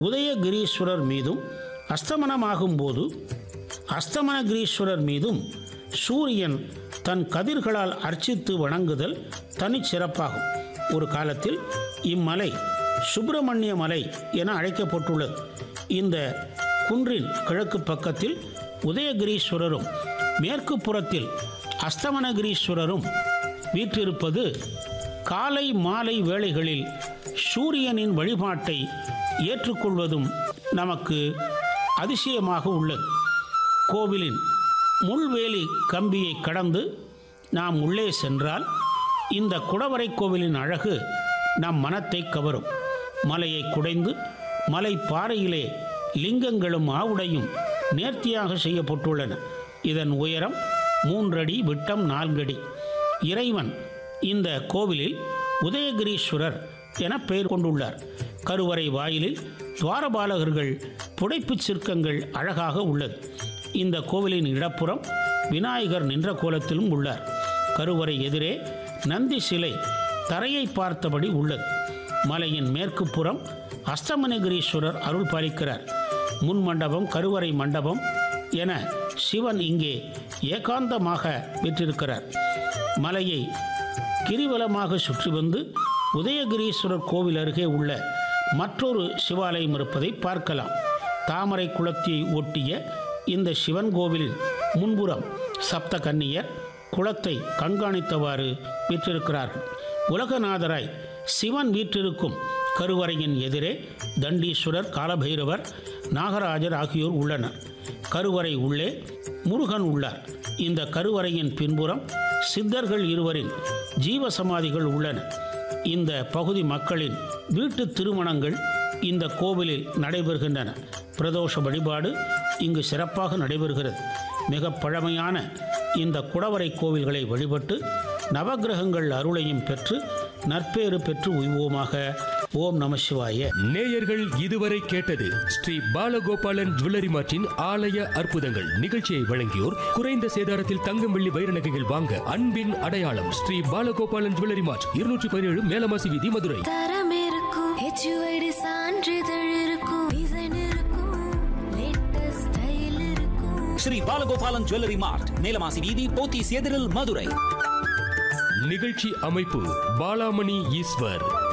உதயகிரீஸ்வரர் மீதும் அஸ்தமனமாகும் போது அஸ்தமனகிரீஸ்வரர் மீதும் சூரியன் தன் கதிர்களால் அர்ச்சித்து வணங்குதல் தனிச்சிறப்பாகும் ஒரு காலத்தில் இம்மலை சுப்பிரமணிய மலை என அழைக்கப்பட்டுள்ளது இந்த குன்றின் கிழக்கு பக்கத்தில் உதயகிரீஸ்வரரும் மேற்கு புறத்தில் அஸ்தமனகிரீஸ்வரரும் வீற்றிருப்பது காலை மாலை வேளைகளில் சூரியனின் வழிபாட்டை ஏற்றுக்கொள்வதும் நமக்கு அதிசயமாக உள்ளது கோவிலின் முள்வேலி கம்பியை கடந்து நாம் உள்ளே சென்றால் இந்த குடவரை கோவிலின் அழகு நம் மனத்தை கவரும் மலையை குடைந்து மலை பாறையிலே லிங்கங்களும் ஆவுடையும் நேர்த்தியாக செய்யப்பட்டுள்ளன இதன் உயரம் மூன்றடி விட்டம் நான்கடி இறைவன் இந்த கோவிலில் உதயகிரீஸ்வரர் என பெயர் கொண்டுள்ளார் கருவறை வாயிலில் துவாரபாலகர்கள் புடைப்புச் சிற்பங்கள் அழகாக உள்ளது இந்த கோவிலின் இடப்புறம் விநாயகர் நின்ற கோலத்திலும் உள்ளார் கருவறை எதிரே நந்தி சிலை தரையை பார்த்தபடி உள்ளது மலையின் மேற்கு புறம் அஸ்தமனகிரீஸ்வரர் அருள் பாலிக்கிறார் முன் மண்டபம் கருவறை மண்டபம் என சிவன் இங்கே ஏகாந்தமாக பெற்றிருக்கிறார் மலையை கிரிவலமாக சுற்றி வந்து உதயகிரீஸ்வரர் கோவில் அருகே உள்ள மற்றொரு சிவாலயம் இருப்பதை பார்க்கலாம் தாமரை குளத்தை ஒட்டிய இந்த சிவன் கோவிலின் முன்புறம் சப்த கன்னியர் குளத்தை கண்காணித்தவாறு வீற்றிருக்கிறார்கள் உலகநாதராய் சிவன் வீற்றிருக்கும் கருவறையின் எதிரே தண்டீஸ்வரர் காலபைரவர் நாகராஜர் ஆகியோர் உள்ளனர் கருவறை உள்ளே முருகன் உள்ளார் இந்த கருவறையின் பின்புறம் சித்தர்கள் இருவரின் ஜீவ சமாதிகள் உள்ளன இந்த பகுதி மக்களின் வீட்டு திருமணங்கள் இந்த கோவிலில் நடைபெறுகின்றன பிரதோஷ வழிபாடு இங்கு சிறப்பாக நடைபெறுகிறது மிக பழமையான இந்த குடவரை கோவில்களை வழிபட்டு நவக்கிரகங்கள் அருளையும் பெற்று நற்பேறு பெற்று உய்வோமாக ஓம் நம சிவாய நேயர்கள் இதுவரை கேட்டது ஸ்ரீ பாலகோபாலன் ஜுவல்லரி மார்ட்டின் ஆலய அற்புதங்கள் நிகழ்ச்சியை வழங்கியோர் குறைந்த சேதாரத்தில் தங்கம் வெள்ளி வைர நகைகள் வாங்க அன்பின் அடையாளம் ஸ்ரீ பாலகோபாலன் ஜுவல்லரி மார்ட் இருநூற்றி பதினேழு மேலமாசி வீதி மதுரை தரம் இருக்கும் ஹெச்யூஐடி சான்றிதழ் இருக்கும் டிசைன் இருக்கும் லேட்டஸ்ட் ஸ்டைல் இருக்கும் ஸ்ரீ பாலகோபாலன் ஜுவல்லரி மார்ட் மேலமாசி வீதி போத்தீஸ் எதிரில் மதுரை நிகழ்ச்சி அமைப்பு பாலாமணி ஈஸ்வர்